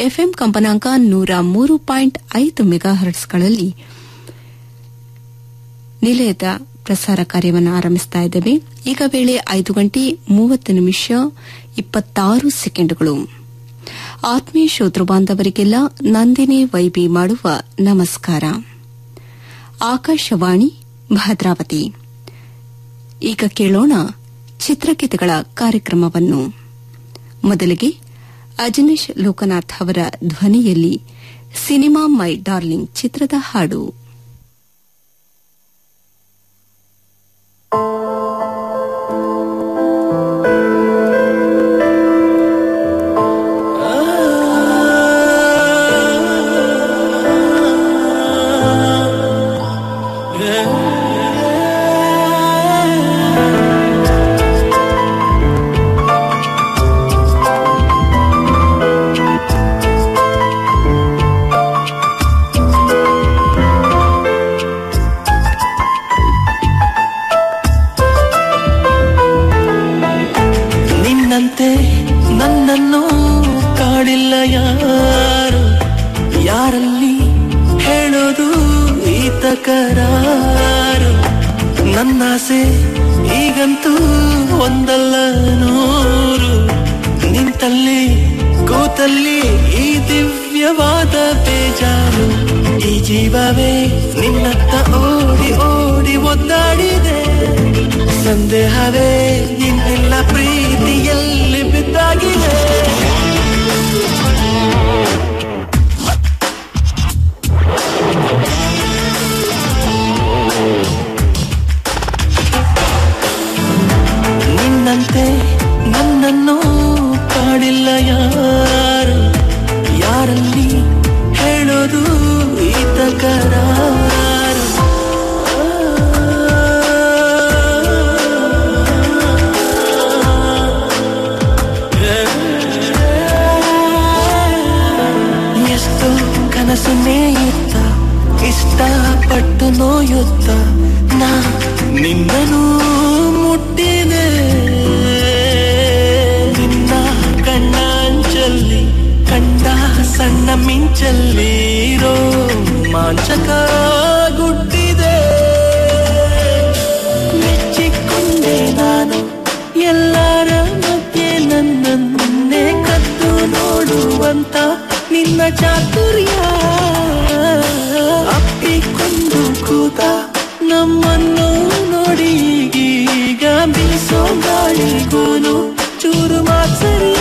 FM ಕಂಪನಾಂಕ ನೂರ ಮೂರು ಪಾಯಿಂಟ್ ಐದು ಮೆಗಾಹರ್ಟ್ಸ್ಗಳಲ್ಲಿ ನಿಲಯದ ಪ್ರಸಾರ ಕಾರ್ಯವನ್ನು ಆರಂಭಿಸ್ತಾ ಇದ್ದೇವೆ ಈಗ ವೇಳೆ ಐದು ಗಂಟೆ ಮೂವತ್ತು ನಿಮಿಷ ಇಪ್ಪತ್ತಾರು ಸೆಕೆಂಡುಗಳು ಆತ್ಮೀಯ ಶ್ರೋತೃ ಬಾಂಧವರಿಗೆಲ್ಲ ನಂದಿನಿ ವೈಬಿ ಮಾಡುವ ನಮಸ್ಕಾರ ಆಕಾಶವಾಣಿ ಭದ್ರಾವತಿ ಈಗ ಕೇಳೋಣ ಚಿತ್ರಗೀತೆಗಳ ಕಾರ್ಯಕ್ರಮವನ್ನು ಮೊದಲಿಗೆ ಅಜನೀಶ್ ಲೋಕನಾಥ್ ಅವರ ಧ್ವನಿಯಲ್ಲಿ ಸಿನಿಮಾ ಮೈ ಡಾರ್ಲಿಂಗ್ ಚಿತ್ರದ ಹಾಡು ನಿನ್ನಂತೆ ನನ್ನನ್ನು ಕಾಡಿಲ್ಲ ಯಾರು ಯಾರಲ್ಲಿ ಹೇಳೋದು ಈತ ಕರಾರು ನನ್ನಾಸೆ ಈಗಂತೂ ಒಂದಲ್ಲ ನೂರು ನಿಂತಲ್ಲಿ ಕೂತಲ್ಲಿ ಈ ದಿವ್ಯವಾದ ಬೇಜಾರು ಈ ಜೀವವೇ ನಿನ್ನತ್ತ ಓಡಿ ಓಡಿ ಒದ್ದಾಡಿದೆ ಸಂದೇಹವೇ ನಿನ್ನೆಲ್ಲ ಪ್ರೀತಿಯಲ್ಲಿ ಬಿದ್ದಾಗಿದೆ ನಿನ್ನಂತೆ ನನ್ನನ್ನು ಕಾಡಿಲ್ಲ ಯಾರು ಯಾರಲ್ಲಿ ಹೇಳೋದು ಈತ ಕರಾರು ಎಷ್ಟು ಕನಸು ನೇಯುತ್ತ ಇಷ್ಟಪಟ್ಟು ನೋಯುತ್ತ ನಾ ನಿನ್ನನು ಮುಟ್ಟಿದೆ ನಿನ್ನ ಕಣ್ಣ ಅಂಚಲ್ಲಿ ಕಂಡ ಸಣ್ಣ ಮಿಂಚಲ್ಲಿ ರೋಮಾಂಚಕ ಗುಟ್ಟಿದೆ ಮೆಚ್ಚಿಕೊಂಡೆ ನಾನು ಎಲ್ಲರ ಮಧ್ಯೆ ನನ್ನನ್ನೇ ಕದ್ದು ನೋಡುವಂತ ನಿನ್ನ ಚಾತುರ್ಯ ಅಪ್ಪಿಕೊಂಡು ಕೂತ ನಮ್ಮನ್ನು ನೋಡಿ ಈಗೀಗ ಬೀಸೋ ಗಾಳಿಗೂನು ಚೂರು ಮಾತ್ಸರ್ಯ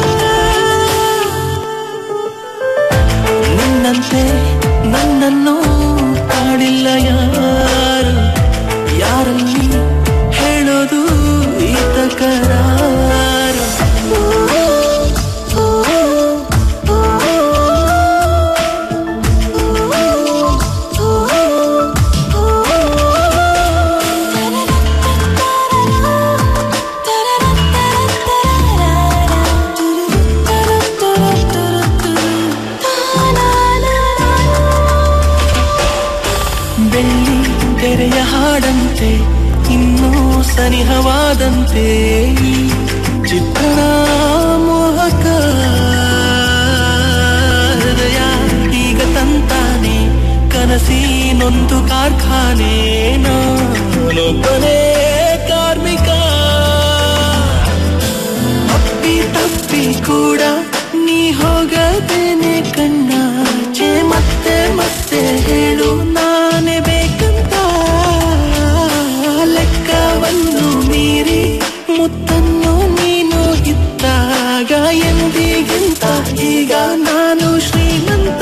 ನಿನ್ನಂತೆ ನನ್ನನ್ನು ಕಾಡಿಲ್ಲ ಯಾರು ಯಾರಲ್ಲಿ ಹೇಳೋದು ಈತ ಕರಾರು ಬೆಳ್ಳಿ ತೆರೆಯ ಹಾಡಂತೆ ಇನ್ನೂ ಸನಿಹವಾದಂತೆ ಈ ಚಿತ್ರಣ ಮೋಹಕ ಹೃದಯ ಈಗ ತಂತಾನೆ ಕನಸಿನೊಂದು ಕಾರ್ಖಾನೆ ನಾನೊಬ್ಬನೇ ಕಾರ್ಮಿಕ ಅಪ್ಪಿ ತಪ್ಪಿ ಕೂಡ ನೀ ಹೋಗದೇನೆ ಕಣ್ಣಾಚೆ ಮತ್ತೆ ಮತ್ತೆ ಹೇಳು ನಾನೇ ಬೇಕಂತ ಲೆಕ್ಕವನ್ನು ಮೀರಿ ಮುತ್ತನ್ನು ನೀನು ಇದ್ದಾಗ ಎಂದಿಗಿಂತ ಈಗ ನಾನು ಶ್ರೀಮಂತ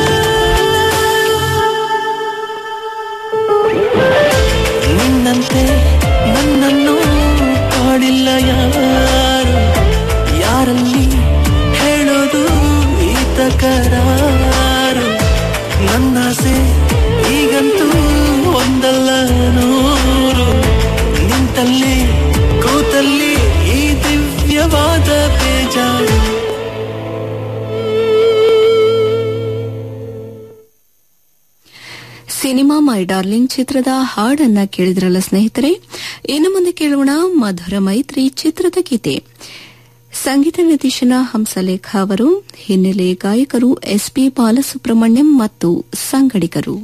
ನಿನ್ನಂತೆ ನನ್ನನ್ನು ಕಾಡಿಲ್ಲ ಯಾರು ಯಾರಲ್ಲಿ ಹೇಳೋದು ಈತ ಕರಾರು ನನ್ನಾಸೆ ಈಗಂತೂ ಒಂದಲ್ಲ ನೂರು ನಿಂತಲ್ಲಿ ಕೂತಲ್ಲಿ ಈ ದಿವ್ಯವಾದ ಬೇಜಾರು ಸಿನಿಮಾ ಮೈ ಡಾರ್ಲಿಂಗ್ ಚಿತ್ರದ ಹಾಡನ್ನ ಕೇಳಿದ್ರಲ್ಲ ಸ್ನೇಹಿತರೆ ಇನ್ನು ಮುಂದೆ ಕೇಳೋಣ ಮಧುರ ಮೈತ್ರಿ ಚಿತ್ರದ ಗೀತೆ ಸಂಗೀತ ನಿರ್ದೇಶನ ಹಂಸಲೇಖ ಅವರು ಹಿನ್ನೆಲೆ ಗಾಯಕರು ಎಸ್ಪಿ ಬಾಲಸುಬ್ರಹ್ಮಣ್ಯಂ ಮತ್ತು ಸಂಗಡಿಗರು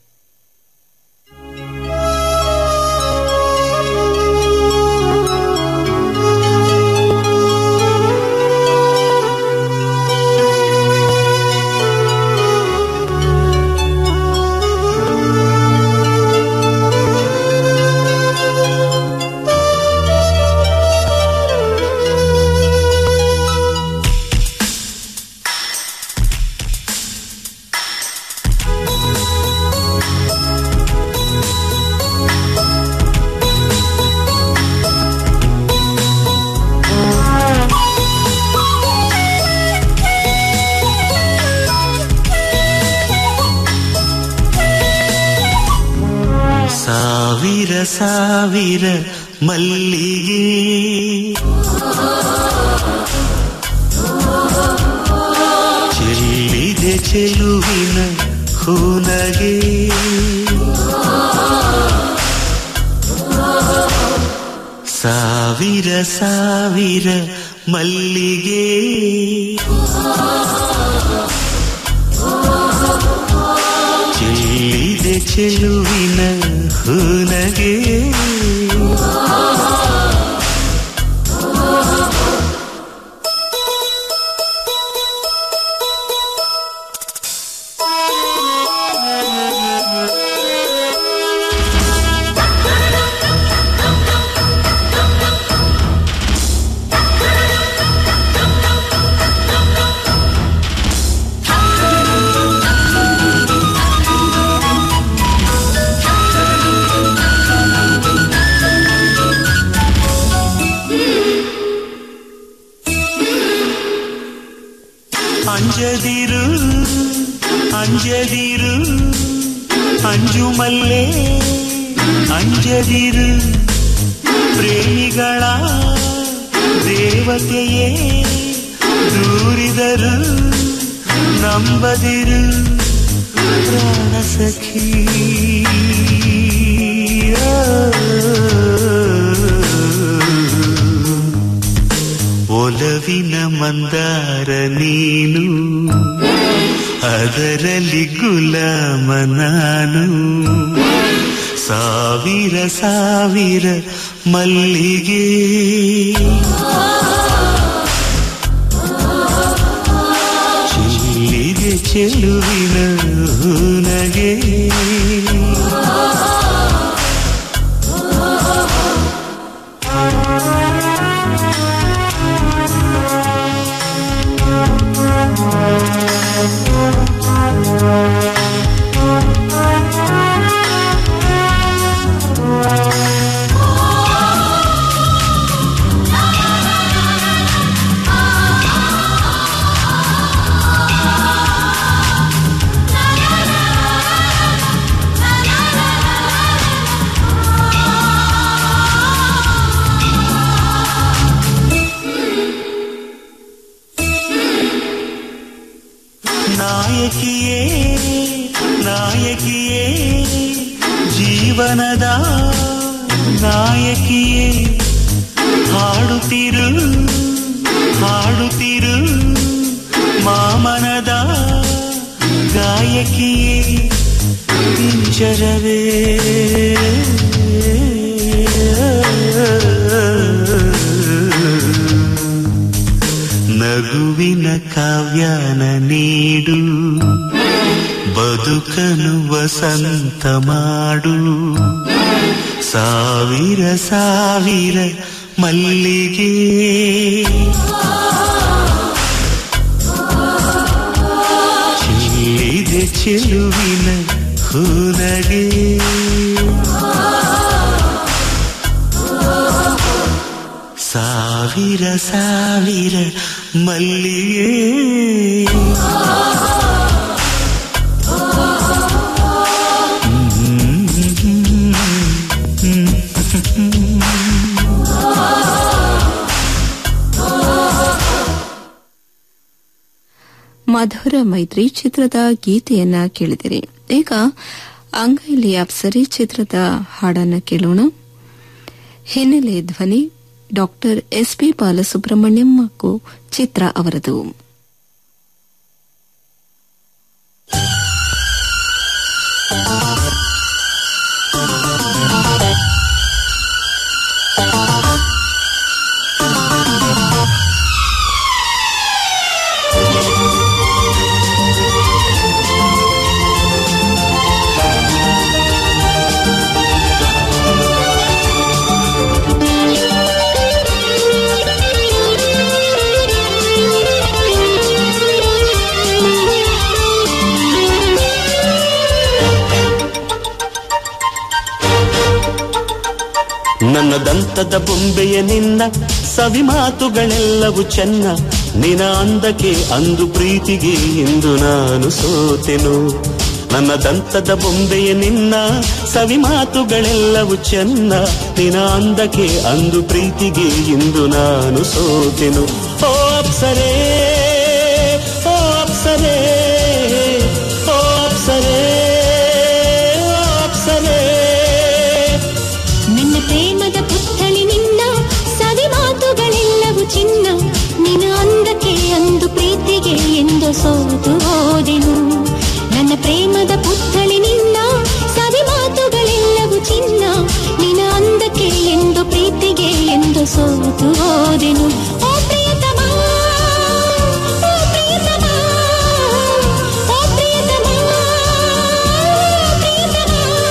ಸಾವಿರ ಸಾವಿರ ಮಲ್ಲಿಗೆ ಚೆಲ್ಲಿದೆ ಚೆಲುವಿನ ಹೂನಗೆ ಸಾವಿರ ಸಾವಿರ ಮಲ್ಲಿಗೆ ಚೆಲ್ಲಿದೆ ಚೆಲುವಿನ ಹೂನಗೆ ಅಂಜದಿರು ಅಂಜದಿರು ಅಂಜು ಮಲ್ಲೆ ಅಂಜದಿರು ಪ್ರೇಮಿಗಳ ದೇವತೆಯೇ ದೂರಿದರು ನಂಬದಿರು ಪ್ರಾಣ ಸಖಿ ಒಲವಿನ ಮಂದಾರ ನೀನು ಅದರಲ್ಲಿ ಗುಲಾಮ ನಾನು ಸಾವಿರ ಸಾವಿರ ಮಲ್ಲಿಗೆ ಚೆಲ್ಲಿದೆ ಚೆಲುವಿನ ಹೂನಗೆ ನಾಯಕಿಯೇ ನಾಯಕಿಯೇ ಜೀವನದ ನಾಯಕಿಯೇ ಹಾಡುತ್ತಿರು ಹಾಡುತ್ತಿರು ಮಾಮನದ ಗಾಯಕಿಯೇ ಪಿಂಚರವೇ ನಗುವಿನ ಕಾವ್ಯಾನ ನೀಡು ಬದುಕನು ವಸಂತ ಮಾಡು ಸಾವಿರ ಸಾವಿರ ಮಲ್ಲಿಗೆ ಚೆಲ್ಲಿದೆ ಚೆಲುವಿನ ಹೂನಗೆ ಸಾವಿರ ಸಾವಿರ ಮಲ್ಲಿಗೆ ಮಧುರ ಮೈತ್ರಿ ಚಿತ್ರದ ಗೀತೆಯನ್ನ ಕೇಳಿದಿರಿ ಈಗ ಅಂಗೈಲಿ ಅಪ್ಸರಿ ಚಿತ್ರದ ಹಾಡನ್ನ ಕೇಳೋಣ ಹಿನ್ನೆಲೆ ಧ್ವನಿ ಡಾಕ್ಟರ್ ಎಸ್ ಪಿ ಬಾಲಸುಬ್ರಹ್ಮಣ್ಯಂ ಹಾಗೂ ಚಿತ್ರ ಅವರದು ನನ್ನ ದಂತದ ಬೊಂಬೆಯ ನಿನ್ನ ಸವಿ ಮಾತುಗಳೆಲ್ಲವೂ ಚೆನ್ನ ನಿನ ಅಂದಕ್ಕೆ ಅಂದು ಪ್ರೀತಿಗೆ ಇಂದು ನಾನು ಸೋತೆನು ನನ್ನ ದಂತದ ಬೊಂಬೆಯ ನಿನ್ನ ಸವಿ ಮಾತುಗಳೆಲ್ಲವೂ ಚೆನ್ನ ನಿನ ಅಂದಕ್ಕೆ ಅಂದು ಪ್ರೀತಿಗೆ ಇಂದು ನಾನು ಸೋತೆನು ಓ ಅಪ್ಸರೇ ಓ ಅಪ್ಸರೇ ಓ ಅಪ್ಸರೇ ಓ ಅಪ್ಸರೇ ನನ್ನ ಪ್ರೇಮದ ಪುತ್ಥಳಿ ನಿನ್ನ ಸವಿ ಮಾತುಗಳೆಲ್ಲವೂ ಚಿನ್ನ ನಿನ್ನ ಅಂದಕ್ಕೆ ಅಂದು ಪ್ರೀತಿಗೆ ಎಂದು ಸೋತು ಹೋದೆನು ನನ್ನ ಪ್ರೇಮದ ಪುತ್ಥಳಿ ನಿನ್ನ ಸವಿ ಮಾತುಗಳೆಲ್ಲವೂ ಚಿನ್ನ ನಿನ್ನ ಅಂದಕ್ಕೆ ಎಂದು ಪ್ರೀತಿಗೆ ಎಂದು ಸೋತು ಹೋದೆನು ಓ ಪ್ರಿಯತಮ ಓ ಪ್ರಿಯತಮ ಓ ಪ್ರಿಯತಮ ಪ್ರಿಯತಮ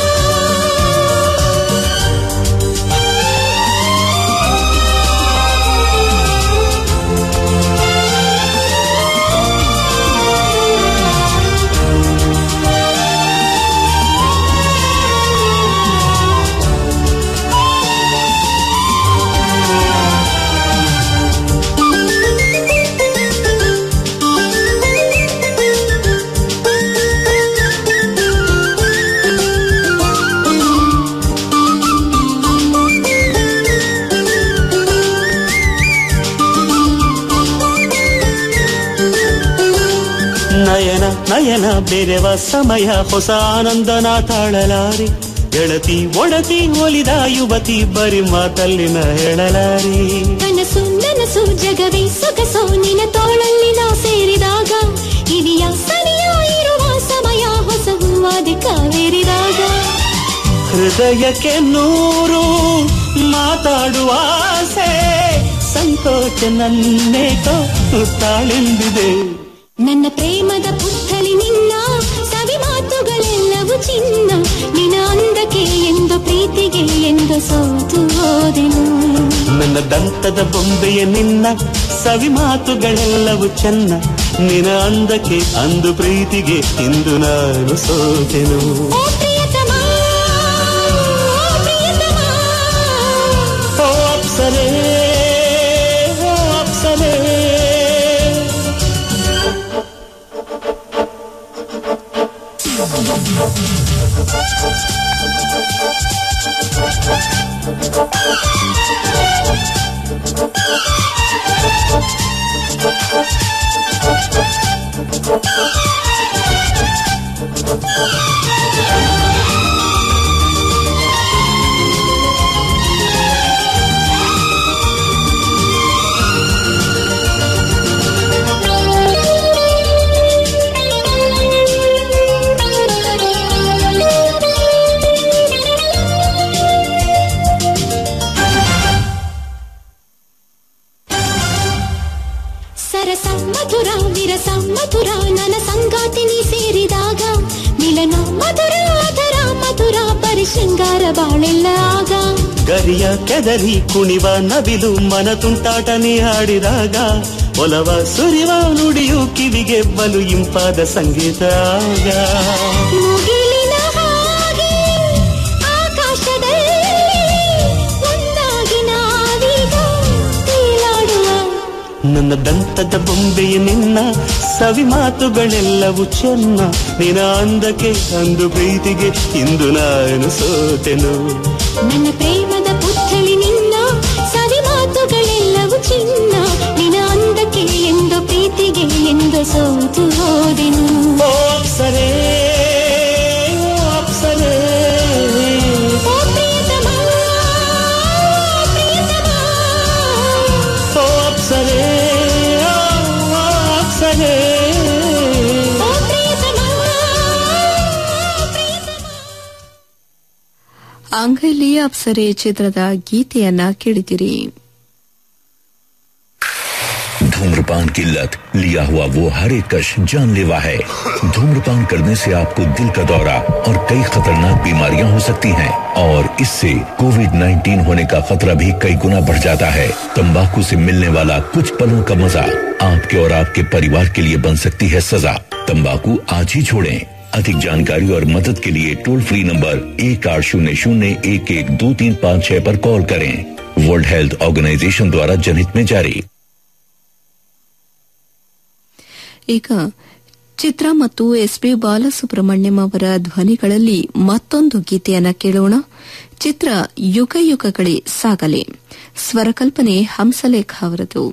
ನಯನ ನಯನ ಬೆರೆವ ಸಮಯ ಹೊಸ ಆನಂದನ ತಾಳಲಾರಿ ಗೆಳತಿ ಒಡತಿ ಒಲಿದ ಯುವತಿ ಬರಿ ಮಾತಲ್ಲಿನ ಹೇಳಲಾರಿ ಕನಸು ನನಸು ಜಗವೇ ಸೊಗಸು ನಿನ ತೋಳಲ್ಲಿ ನಾ ಸೇರಿದಾಗ ಇವಿಯ ಸರಿಯ ಇರುವ ಸಮಯ ಹೊಸ ಹೂವಾದೆ ಕಾವೇರಿದಾಗ ಹೃದಯಕ್ಕೆ ನೂರು ಮಾತಾಡುವ ಆಸೆ ಸಂಕೋಚ ನನ್ನೇಕೋ ತಾಳೆಂದಿದೆ ನನ್ನ ಪ್ರೇಮದ ಪುತ್ಥಳಿ ನಿನ್ನ ಸವಿ ಮಾತುಗಳೆಲ್ಲವೂ ಚಿನ್ನ ನಿನ ಅಂದಕ್ಕೆ ಎಂದು ಪ್ರೀತಿಗೆ ಎಂದು ಸೋತು ಹೋದೆನು ನನ್ನ ದಂತದ ಬೊಂಬೆಯ ನಿನ್ನ ಸವಿ ಮಾತುಗಳೆಲ್ಲವೂ ಚೆನ್ನ ನಿನ ಅಂದಕ್ಕೆ ಅಂದು ಪ್ರೀತಿಗೆ ಇಂದು ನಾನು ಸೋತೆನು ಓ ಪ್ರಿಯತಮ ಓ ಪ್ರಿಯತಮ ಓ ಅಪ್ಸರೇ ಓ ಅಪ್ಸರೇ ಸರಸ ಮಧುರ ವಿರಸ ಮಧುರ ನನ್ನ ಸಂಗಾತಿ ನೀ ಸೇರಿದಾಗ ಮಿಲನ ಮಧುರ ಅದರ ಮಧುರ ಪರಿ ಶೃಂಗಾರ ಬಾಳೆಲ್ಲ ಆಗ ಗರಿಯ ಕೆದರಿ ಕುಣಿವ ನವಿಲು ಮನ ತುಂಟಾಟ ನೀ ಹಾಡಿದಾಗ ಒಲವ ಸುರಿವ ನುಡಿಯು ಕಿವಿಗೆ ಬಲು ಇಂಪಾದ ಸಂಗೀತ ಆಗ ಮುಗಿಲಿನ ಹಾಗೆ ಆಕಾಶದಲ್ಲಿ ಒಂದಾಗಿ ನಾವೀಗ ತೇಲಾಡುವ ನನ್ನ ದಂತದ ಬೊಂಬೆಯ ನಿನ್ನ ಸವಿ ಮಾತುಗಳೆಲ್ಲವೂ ಚೆನ್ನ ನಿನ ಅಂದಕ್ಕೆ ಅಂದು ಪ್ರೀತಿಗೆ ಇಂದು ನಾನು ಸೋತೆನು ನನ್ನ ಪ್ರೇಮದ ಪುತ್ಥಳಿ ನಿನ್ನ ಸವಿ ಮಾತುಗಳೆಲ್ಲವೂ ಚಿನ್ನ ನಿನ ಅಂದಕ್ಕೆ ಎಂದು ಪ್ರೀತಿಗೆ ಎಂದು ಸೋತು ಹೋದೆನು ಓ ಅಪ್ಸರೇ ಓ ಅಪ್ಸರೇ ಓ ಪ್ರಿಯತಮ ಪ್ರಿಯತಮ ಅಂಗೈಲಿ ಅಪ್ಸರೆ ಚಿತ್ರದ ಗೀತೆಯನ್ನ ಕೇಳಿದಿರಿ धूम्रपान की लत लिया हुआ वो हर एक कश जानलेवा है धूम्रपान करने से आपको दिल का दौरा और कई खतरनाक बीमारियां हो सकती हैं और इससे कोविड 19 होने का खतरा भी कई गुना बढ़ जाता है तंबाकू से मिलने वाला कुछ पलों का मजा आपके और आपके परिवार के लिए बन सकती है सजा तंबाकू आज ही छोड़ें अधिक जानकारी और मदद के लिए टोल फ्री नंबर एक आठ शून्य शून्य एक एक दो तीन पाँच छह पर कॉल करें वर्ल्ड हेल्थ ऑर्गेनाइजेशन द्वारा जनहित में जारी ಈಗ ಚಿತ್ರ ಮತ್ತು ಎಸ್ಪಿ ಬಾಲಸುಬ್ರಹ್ಮಣ್ಯಂ ಅವರ ಧ್ವನಿಗಳಲ್ಲಿ ಮತ್ತೊಂದು ಗೀತೆಯನ್ನ ಕೇಳೋಣ ಚಿತ್ರ ಯುಗ ಯುಗಗಳೇ ಸಾಗಲೆ ಸ್ವರಕಲ್ಪನೆ ಹಂಸಲೇಖ ಅವರದು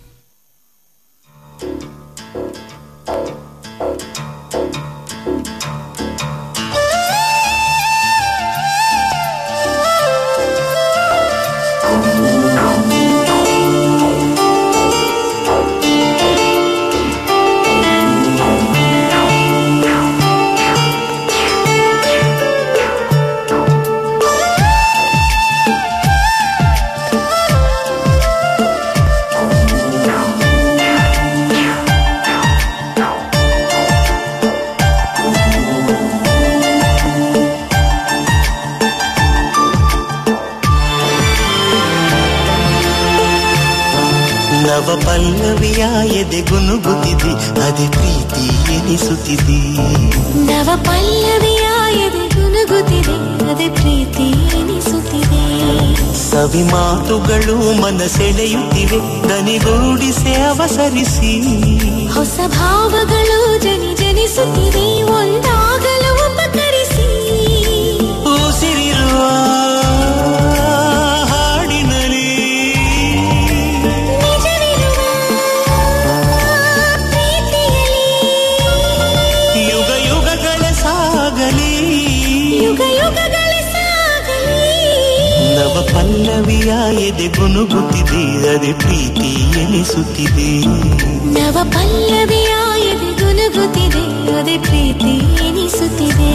ನವ ಪಲ್ಲವಿಯ ಎದೆ ಗುನುಗುತ್ತಿದೆ ಅದೇ ಪ್ರೀತಿ ಎನಿಸುತ್ತಿದೆ ನವ ಪಲ್ಲವಿಯ ಎದೆ ಗುನುಗುತ್ತಿದೆ ಅದೇ ಪ್ರೀತಿ ಎನಿಸುತ್ತಿದೆ ಸವಿ ಮಾತುಗಳು ಮನ ಸೆಳೆಯುತ್ತಿವೆ ದನಿಗೂಡಿಸಿ ಅವಸರಿಸಿ ಹೊಸ ಭಾವಗಳು ಜನಿ ಜನಿಸುತ್ತಿವೆ ಒಂದಾಗಲು ಉಪಕರಿಸಿ ಉಸಿರಿರುವ ಹಾಡಿನಲ್ಲಿ ನಿಜವಿರುವ ಪ್ರೀತಿಯಲ್ಲಿ ಯುಗ ಯುಗಗಳ ಸಾಗಲಿ ಯುಗ ಯುಗಗಳ ಸಾಗಲಿ ನವ ಪಲ್ಲವಿಯ ಎದೆ ಗುನುಗುತ್ತಿದೆ ಅದೇ ಪ್ರೀತಿ ಎನಿಸುತ್ತಿದೆ ನವ ಪಲ್ಲವಿಯ ಎದೆ ಗುನುಗುತ್ತಿದೆ ಅದೇ ಪ್ರೀತಿ ಎನಿಸುತ್ತಿದೆ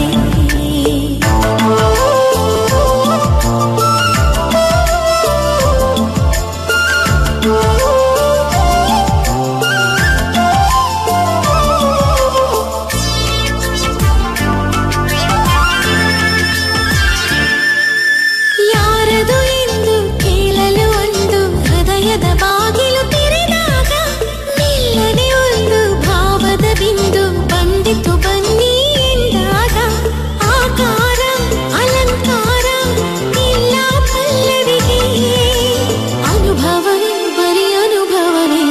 ಯಾರದು ಎಂದು ಕೇಳಲು ಒಂದು ಹೃದಯದ ಬಾಗಿಲು ತೆರೆದಾಗ ನಿಲ್ಲದೆ ಒಂದು ಭಾವದ ಬಿಂದು ಬಂದಿತು ಬನ್ನಿ ಎಂದಾಗ ಆಕಾರ ಅಲಂಕಾರ ಇಲ್ಲ ಪಲ್ಲವಿಗೆ ಅನುಭವವೇ ಬರೀ ಅನುಭವವೇ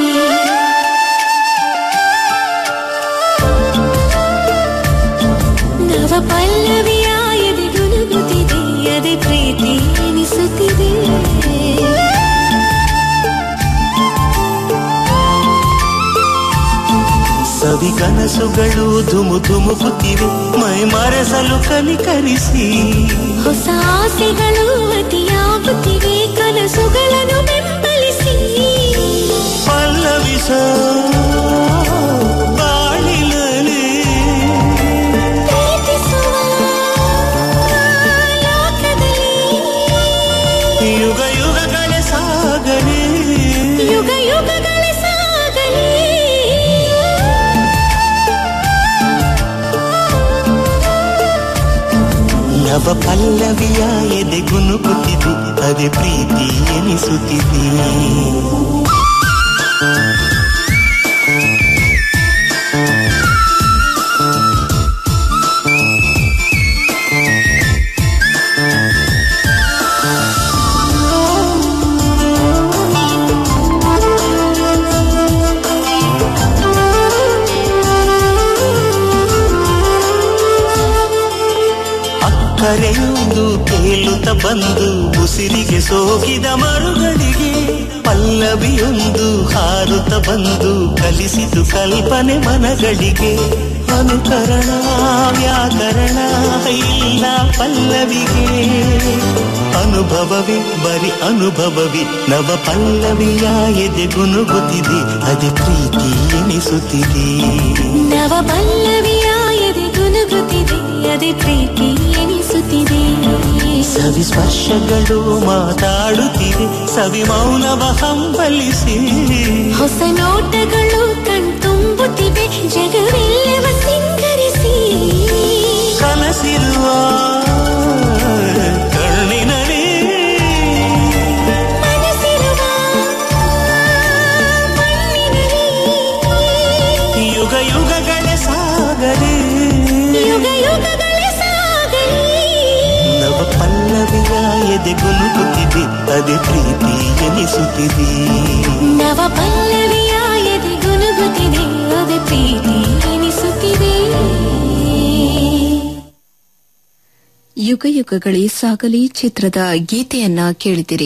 ನವ ಪಲ್ಲವಿಯ ಎದೆ ಗುನುಗುತ್ತಿದೆ ಅದೇ ಪ್ರೀತಿ ಎನಿಸುತ್ತಿದೆ ಸವಿ ಕನಸುಗಳು ಧುಮು ಧುಮುಕುತ್ತಿವೆ ಮೈ ಮರೆಸಲು ಕನಿಕರಿಸಿ ಹೊಸ ಆಸೆಗಳು ಅತಿಯಾಗುತ್ತಿವೆ ಕನಸುಗಳನ್ನು ಬೆಂಬಲಿಸಿ ಪಲ್ಲವಿಸ ಬಾಳಿನಲ್ಲಿ ಪ್ರೀತಿಸುವ ಲೋಕದಲ್ಲಿ ಯುಗ ಯುಗಗಳ ಸಾಗಲಿ ಯುಗ ಯುಗಗಳ ಸಾಗಲಿ ನವ ಪಲ್ಲವಿಯ ಎದೆ ಗುನುಗುತ್ತಿದೆ ಅದೇ ಪ್ರೀತಿ ಎನಿಸುತ್ತಿದೆ ಅಕ್ಕರೆಯೊಂದು ತೇಲುತ್ತ ಬಂದು ಉಸಿರಿಗೆ ಸೋಕಿದ ಮರುಗಳಿಗೆ ಪಲ್ಲವಿಯೊಂದು ಹಾರುತ್ತ ಬಂದು ಕಲಿಸಿತು ಕಲ್ಪನೆ ಮನಗಳಿಗೆ ಅನುಕರಣ ವ್ಯಾಕರಣ ಇಲ್ಲ ಪಲ್ಲವಿಗೆ ಅನುಭವವೇ ಬರಿ ಅನುಭವವೇ ನವ ಪಲ್ಲವಿಯ ಎದೆ ಗುನುಗುತ್ತಿದೆ ಅದೇ ಪ್ರೀತಿ ಎನಿಸುತ್ತಿದೆ ನವ ಪಲ್ಲವಿಯ ಎದೆ ಗುನುಗುತ್ತಿದೆ ಅದೇ ಪ್ರೀತಿ ಎನಿಸುತ್ತಿದೆ ಸವಿ ಸ್ಪರ್ಶಗಳು ಮಾತಾಡುತ್ತಿವೆ ಸವಿ ಮೌನವ ಹಂಬಲಿಸಿ ಹೊಸ ನೋಟಗಳು ಕಣ್ತುಂಬುತ್ತಿವೆ ಜಗವೆಲ್ಲವ ಸಿಂಗರಿಸಿ ಕನಸಿರುವ ಕಣ್ಣಿನಡಿ ಮನಸ್ಸಿರುವ ಮಣ್ಣಿನಲ್ಲಿ ಯುಗ ಯುಗಗಳ ಸಾಗಲಿ ಯುಗ ಯುಗಗಳ ಸಾಗಲಿ ನವ ಪಲ್ಲವಿಯ ಎದೆ ಗುನುಗುತ್ತಿದೆ ಅದೇ ಪ್ರೀತಿ ಎನಿಸುತ್ತಿದೆ ನವ ಪಲ್ಲವಿಯ ಎದೆ ಗುನುಗುತ್ತಿದೆ ಅದೇ ಪ್ರೀತಿ ಎನಿಸುತ್ತಿದೆ ಯುಗ ಯುಗಗಳೇ ಸಾಗಲಿ ಚಿತ್ರದ ಗೀತೆಯನ್ನ ಕೇಳಿದಿರಿ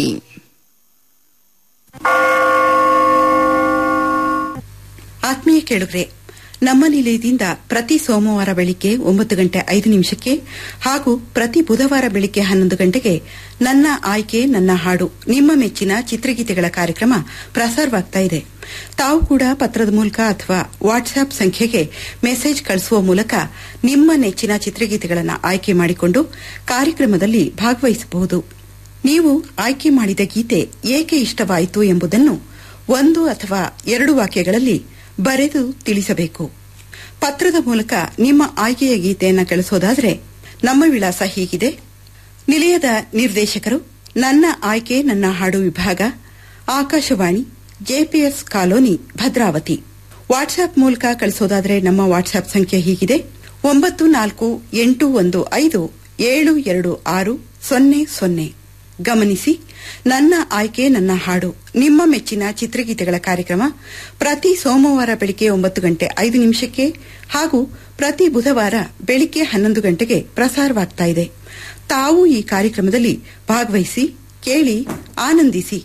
ಆತ್ಮೀಯ ಕೇಳುಗ್ರೆ ನಮ್ಮ ನಿಲಯದಿಂದ ಪ್ರತಿ ಸೋಮವಾರ ಬೆಳಿಗ್ಗೆ ಒಂಬತ್ತು ಗಂಟೆ ಐದು ನಿಮಿಷಕ್ಕೆ ಹಾಗೂ ಪ್ರತಿ ಬುಧವಾರ ಬೆಳಿಗ್ಗೆ ಹನ್ನೊಂದು ಗಂಟೆಗೆ ನನ್ನ ಆಯ್ಕೆ ನನ್ನ ಹಾಡು ನಿಮ್ಮ ಮೆಚ್ಚಿನ ಚಿತ್ರಗೀತೆಗಳ ಕಾರ್ಯಕ್ರಮ ಪ್ರಸಾರವಾಗ್ತಾ ಇದೆ ತಾವು ಕೂಡ ಪತ್ರದ ಮೂಲಕ ಅಥವಾ ವಾಟ್ಸ್ಆಪ್ ಸಂಖ್ಯೆಗೆ ಮೆಸೇಜ್ ಕಳಿಸುವ ಮೂಲಕ ನಿಮ್ಮ ನೆಚ್ಚಿನ ಚಿತ್ರಗೀತೆಗಳನ್ನು ಆಯ್ಕೆ ಮಾಡಿಕೊಂಡು ಕಾರ್ಯಕ್ರಮದಲ್ಲಿ ಭಾಗವಹಿಸಬಹುದು ನೀವು ಆಯ್ಕೆ ಮಾಡಿದ ಗೀತೆ ಏಕೆ ಇಷ್ಟವಾಯಿತು ಎಂಬುದನ್ನು ಒಂದು ಅಥವಾ ಎರಡು ವಾಕ್ಯಗಳಲ್ಲಿ ಬರೆದು ತಿಳಿಸಬೇಕು ಪತ್ರದ ಮೂಲಕ ನಿಮ್ಮ ಆಯ್ಕೆಯ ಗೀತೆಯನ್ನು ಕಳಿಸೋದಾದರೆ ನಮ್ಮ ವಿಳಾಸ ಹೀಗಿದೆ ನಿಲಯದ ನಿರ್ದೇಶಕರು ನನ್ನ ಆಯ್ಕೆ ನನ್ನ ಹಾಡು ವಿಭಾಗ Akashvani JPS colony Bhadravati WhatsApp ಮೂಲಕ ಕಳಿಸೋದಾದರೆ ನಮ್ಮ ವಾಟ್ಸ್ಆಪ್ ಸಂಖ್ಯೆ ಹೀಗಿದೆ ಒಂಬತ್ತು ನಾಲ್ಕು ಎಂಟು ಒಂದು ಐದು ಏಳು ಎರಡು ಆರು ಸೊನ್ನೆ ಸೊನ್ನೆ ಗಮನಿಸಿ ನನ್ನ ಆಯ್ಕೆ ನನ್ನ ಹಾಡು ನಿಮ್ಮ ಮೆಚ್ಚಿನ ಚಿತ್ರಗೀತೆಗಳ ಕಾರ್ಯಕ್ರಮ ಪ್ರತಿ ಸೋಮವಾರ ಬೆಳಿಗ್ಗೆ ಒಂಬತ್ತು ಗಂಟೆ ಐದು ನಿಮಿಷಕ್ಕೆ ಹಾಗೂ ಪ್ರತಿ ಬುಧವಾರ ಬೆಳಿಗ್ಗೆ ಹನ್ನೊಂದು ಗಂಟೆಗೆ ಪ್ರಸಾರವಾಗ್ತಾ ಇದೆ ತಾವು ಈ ಕಾರ್ಯಕ್ರಮದಲ್ಲಿ ಭಾಗವಹಿಸಿ ಕೇಳಿ ಆನಂದಿಸಿ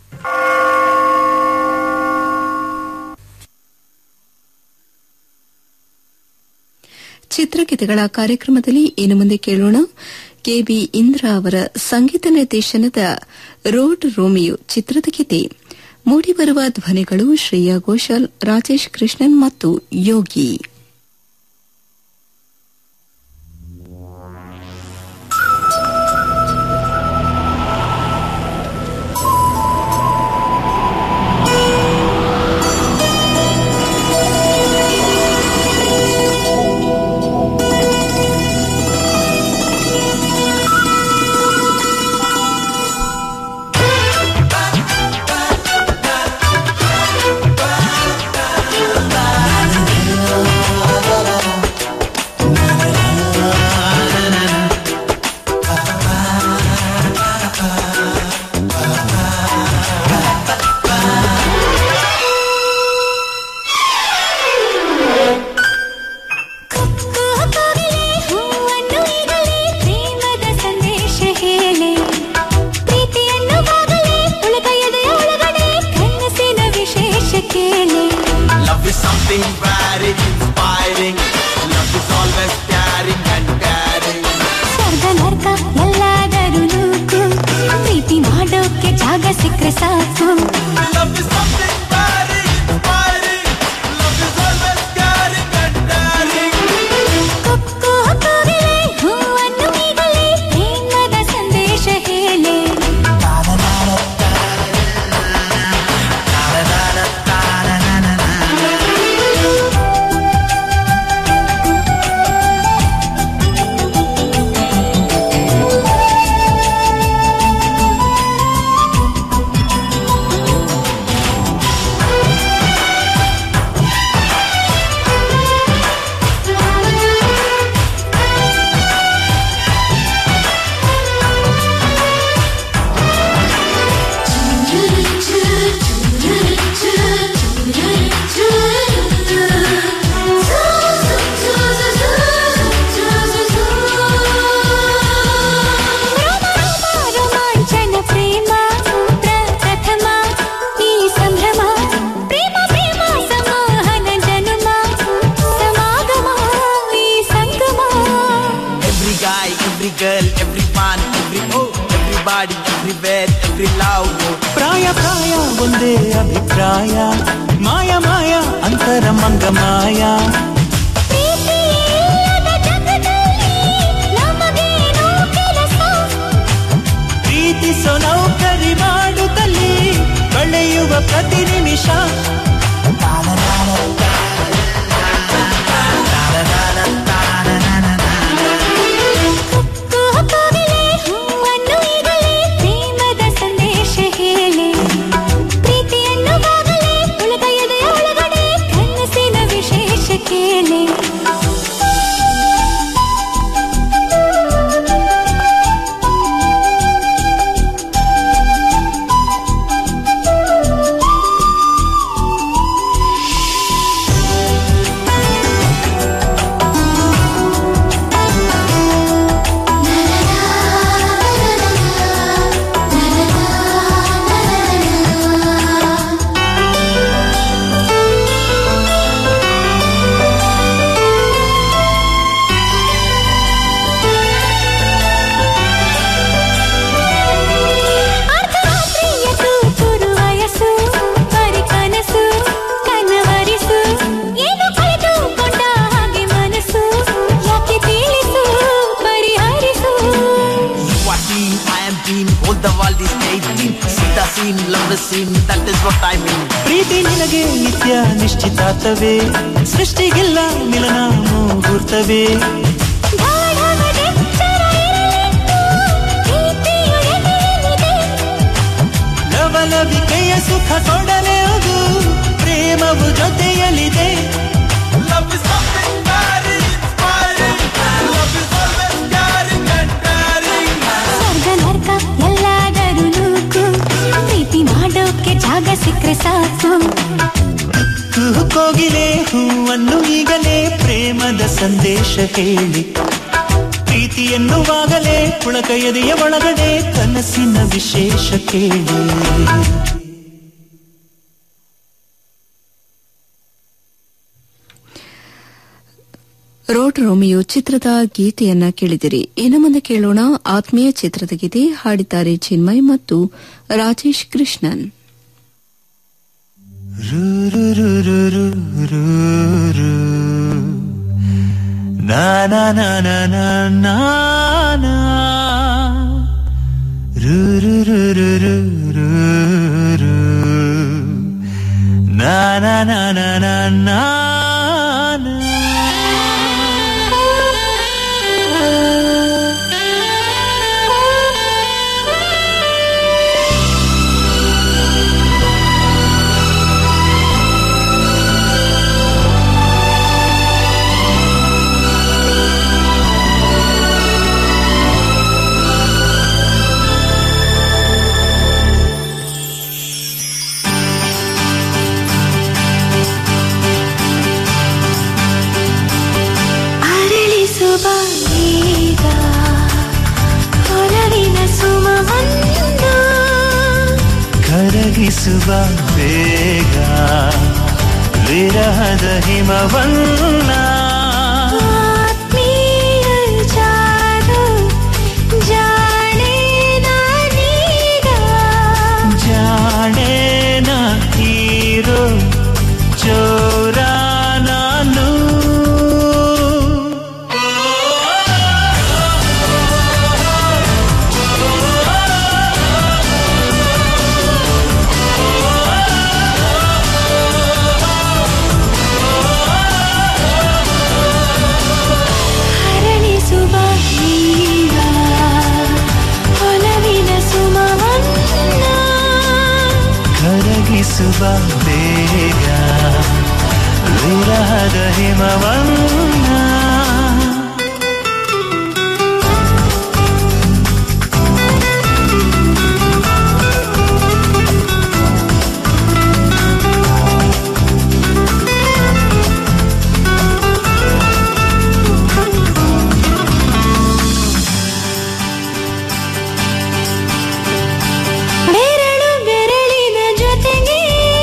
ಚಿತ್ರಗೀತೆಗಳ ಕಾರ್ಯಕ್ರಮದಲ್ಲಿ ಇನ್ನು ಮುಂದೆ ಕೇಳೋಣ ಕೆಬಿ ಇಂದ್ರ ಅವರ ಸಂಗೀತ ನಿರ್ದೇಶನದ ರೋಡ್ ರೋಮಿಯೋ ಚಿತ್ರದ ಗೀತೆ ಮೂಡಿಬರುವ ಧ್ವನಿಗಳು ಶ್ರೇಯಾ ಘೋಷಾಲ್ ರಾಜೇಶ್ ಕೃಷ್ಣನ್ ಮತ್ತು ಯೋಗಿ ಕೋಗಿಲೆ ಹೂವನ್ನು ಇರಲಿ ಪ್ರೇಮದ ಸಂದೇಶ ಹೇಳಿ ಪ್ರೀತಿಯನ್ನು ಬಾಗಲಿ ಉಳಿದ ಎದೆಯ ಒಳಗಡೆ ಕನಸಿನ ವಿಶೇಷ ಕೇಳಿ Love is something very inspiring. Love is always caring and caring. ಸ್ವರ್ಗ ನರ್ಕ ಎಲ್ಲಾದರೂ ನೂಕು ಪ್ರೀತಿ ಮಾಡೋಕೆ ಜಾಗ ಸಿಕ್ಕರೆ ಸಾಕು Love is something very inspiring. Love is always caring and caring. Kho kho ಕೋಗಿಲೆ ಹೂವನ್ನು ಈಗಲೇ ಪ್ರೇಮದ ಸಂದೇಶ ಹೇಳಿ ರೋಮಾಂಚನ ಪ್ರೇಮ ಪ್ರಥಮ ಈ ಸಂಭ್ರಮ ಪ್ರೇಮ ಪ್ರೇಮ ಸಂಮೋಹನ ಜನುಮ ಸಮಾಗಮ ಈ ಸಂಗಮ Every guy, every girl, everyone, every oh, everybody, everywhere, every love. Oh. ಪ್ರಾಯ ಪ್ರಾಯ ಒಂದೇ ಅಭಿಪ್ರಾಯ ಮಾಯ ಮಾಯ ಅಂತರ ಮಂಗ ಮಾಯ ಪ್ರೀತಿ ಇಲ್ಲದ ಜಗದಲ್ಲಿ ನಮಗೇನು ಕೆಲಸ ಅರ್ಧರಾತ್ರಿಯ ತೂತುರು ವಯಸ್ಸು ಬರಿ ಕನಸು ಕನವರಿಸು ಏನು ಕಳೆದುಕೊಂಡ ಹಾಗೆ ಮನಸ್ಸು ಯಾಕೆ ತಿಳಿಸು ಪರಿಹರಿಸು You are team, I am team, all the world is 18. See the scene, love the scene, that is what I mean. ಪ್ರೀತಿ ನಿನಗೆ ನಿತ್ಯ ನಿಶ್ಚಿತಾರ್ಥವೇ ಸೃಷ್ಟಿಗೆಲ್ಲ ಮಿಲನ ಮುಹೂರ್ತವೇ ಗಾಢವದೆಚ್ಚರ ಇರಲೆಂದು ಪ್ರೀತಿಯು ಎದೆಯಲ್ಲಿದೆ. ಲವಲವಿಕೆಯ ಸುಖ ಕೊಡಲೇ ಅದು ಪ್ರೇಮವು ಜೊತೆಯಲ್ಲಿದೆ Love is something very inspiring. Love is always caring and caring. ಸ್ವರ್ಗ ನರ್ಕ ಎಲ್ಲಾದರೂ ನೂಕು ಪ್ರೀತಿ ಮಾಡೋಕೆ ಜಾಗ ಸಿಕ್ಕರೆ ಸಾಕು ಕುಹು ಕೋಗಿಲೆ ಹೂವನ್ನು ಈಗಲೇ ಪ್ರೇಮದ ಸಂದೇಶ ಹೇಳಿ ಪ್ರೀತಿ ಎನ್ನುವಾಗಲೇ ಪುಳಕ ಎದೆಯ ಒಳಗಡೆ ಕನಸಿನ ವಿಶೇಷ ಕೇಳಿ ರೋಡ್ ರೋಮಿಯೋ ಚಿತ್ರದ ಗೀತೆಯನ್ನ ಕೇಳಿದಿರಿ ಇನ್ನು ಮುಂದೆ ಕೇಳೋಣ ಆತ್ಮೀಯ ಚಿತ್ರದ ಗೀತೆ ಹಾಡಿದ್ದಾರೆ ಚಿನ್ಮಯ್ ಮತ್ತು ರಾಜೇಶ್ ಕೃಷ್ಣನ್ ರು ರು ರು ರು ರು ರು ರು. ನಾ ನಾ ನಾ ನಾ ನಾ ನಾ ನಾ. ರು ರು ರು ರು ರು ರು ರು. ನಾ ನಾ ನಾ ನಾ ನಾ ನಾ ನಾ. ಅರಳಿಸುವ ಈಗ ಹೊರವಿನ ಸುಮವನ್ನು ಕರಗಿಸುವ ಬೇಗ ವಿರಹದ ಹಿಮವನ್ನ ಆತ್ಮೀಯ ಜಾದು ಜಾಣೆ ನಾನೀಗ ಜಾಣೇನ ಹೀರೋ ಚೋರ ನಾನು ಹರಳಿಸುವ ಈಗ ಹೊಲವಿನ ಸುಮವನ್ನ ಕರಗಿಸುವ ಬೇಗ ವಿರಹದ ಹಿಮವನ್ನ ಬೆರಳು ಬೆರಳಿನ ಜೊತೆಗೆ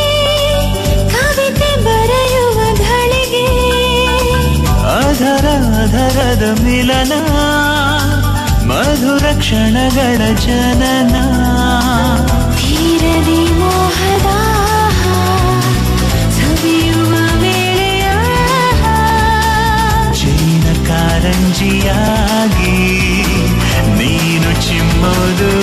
ಕವಿತೆ ಬರೆಯುವ ಘಳಿಗೆ ಅಧರ ಅಧರದ ಮಿಲನ ಮಧುರ ಕ್ಷಣಗಳ ಜನನ ತೀರದಿ ಮೋಹದ ಸವಿಯುವ ವೇಳೆಯ ಜೀನ ಕಾರಂಜಿಯಾಗಿ ನೀನು ಚಿಮ್ಮೋದು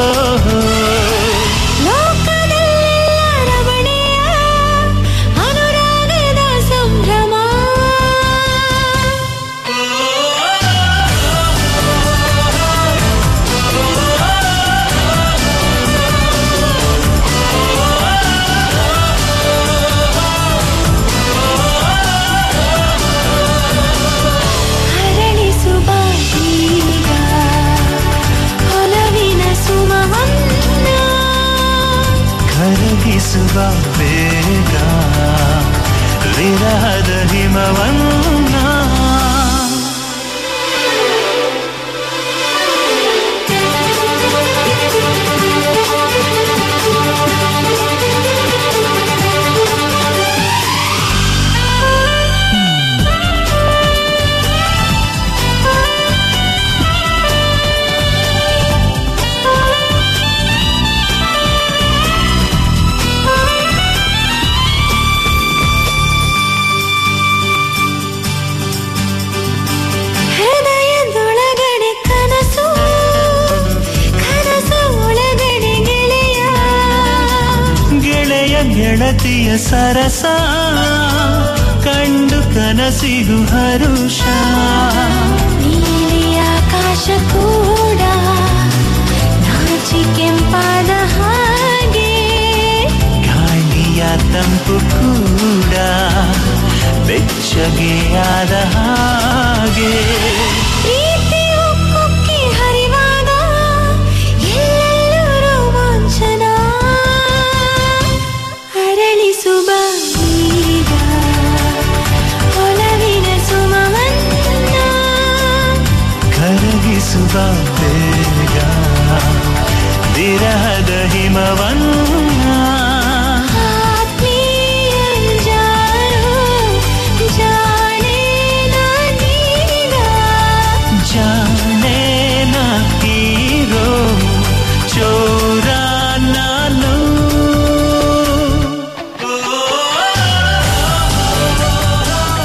ಲೋಕದೆಲ್ಲ ರಮಣೀಯ ಅನುರಾಗದ ಸಂಭ್ರಮ ಗೆಳತಿಯ ಸರಸ ಕಂಡು ಕನಸಿಗೂ ಹರುಷ ನೀಲಿ ಆಕಾಶ ಕೂಡ ನಾಚಿ ಕೆಂಪಾದ ಹಾಗೆ ಗಾಳಿಯ ತಂಪು ಕೂಡ ಬೆಚ್ಚಗೆಯಾದ ಹಾಗೆ ಪ್ರೀತಿಯು ಕುಕ್ಕಿ ಹರಿವಾಗ ಎಲ್ಲೆಲ್ಲೂ ರೋಮಾಂಚನ ಅರಳಿಸುವ ಈಗ ಒಲವಿನ ಸುಮವನ್ನ ಕರಗಿಸುವ ಬೇಗ ವಿರಹದ ಹಿಮವನ್ನು